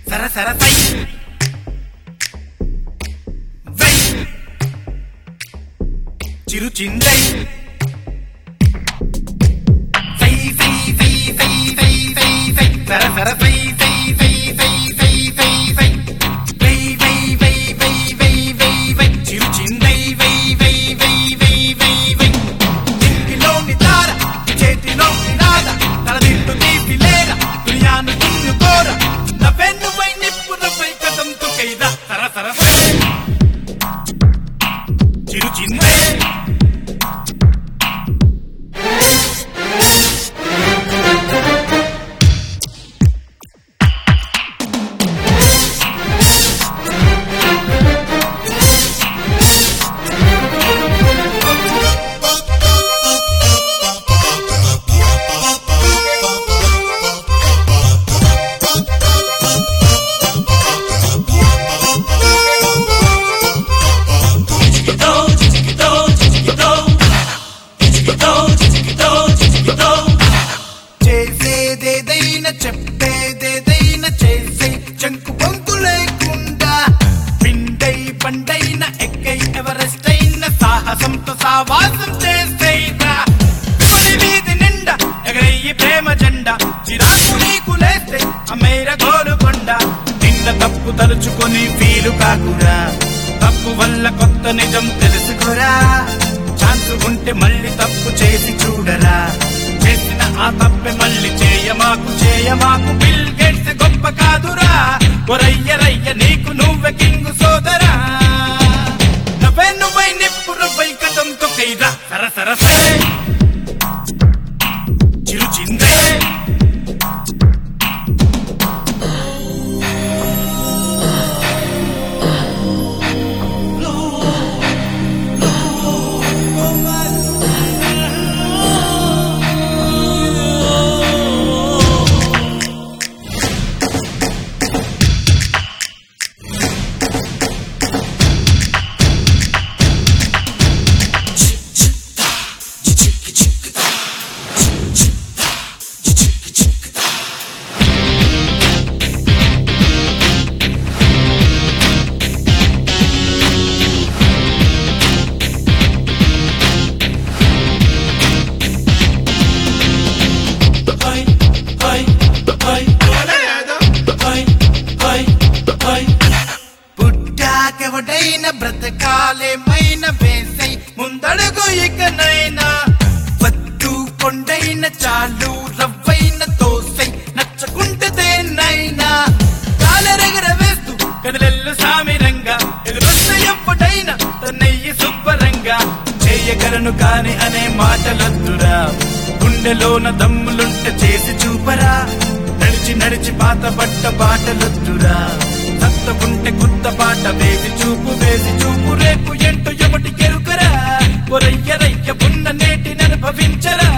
సర సర సై వై చిరు చిందై సై సై సై సై సై సై సై సర సర సై సై సై సై సై సై సై వై వై వై వై వై వై వై చిరు చిందై వై వై వై వై వై వై ఇంటిలోని తార చేతిలోని రాధ తలదిట్టు తీసి లేరా దునియాను దున్నుకోరా నవ్వెన్నుపై నిప్పులపై కథంతో కైదా సర సర సై చిరు చిందే చేసేదేదైనా చెప్పేదేదైనా చేసే చంకు పొంకు లేకుండా పిండై పండైన ఎక్కై ఎవరెస్ట్ అయిన సాహసంతో సావాసం చేసేరా విమలి వీధి నిండా ఎగరయ్యి ప్రేమ జెండా చిరాకు నీకు లేస్తే అమ్మేర గోలుకొండ నిన్న తప్పు తలుచుకొని ఫీలు కాకురా తప్పు వల్ల కొత్త నిజం తెలుసుకోరా ఛాన్స్ ఉంటే మళ్ళీ తప్పు చేసి చూడరా చేసిన ఆ తప్పే మళ్ళీ చేయమాకు చేయమాకు బిల్ గేట్స్ గొప్ప కాదురా ఒరయ్య రయ్య నీకు నువ్వే కింగు సోదరా నవ్వే నువ్వై నిప్పు రవ్వై కథంతో కైరా సర సర సరే చిరు చిందే పుట్టాకెవడైన బ్రతకాలేమైన వేసై ముందడుగు ఇకనైనా వద్దు కొండైన చాలు రవ్వైన తోసై నచ్చకుంటే దేన్నైనా కాలరెగర వేస్తూ కదిలెల్లు సామిరంగా ఎదురొస్తే ఎప్పుడైనా తన్నయ్యి శుభ్రంగా చేయగలను కాని అనే మాటలొద్దురా గుండెలోన దమ్ములుంటే చేసి చూపరా నడిచి నడిచి పాత పట్ట పాటలొద్దురా సత్తకుంటే కొత్త పాట వేసి చూపు వేసి చూపు రేపు ఎంటు ఎమటి కెరుకరా ఒరయ్య రయ్య ఉన్న నేటిని అనుభవించరా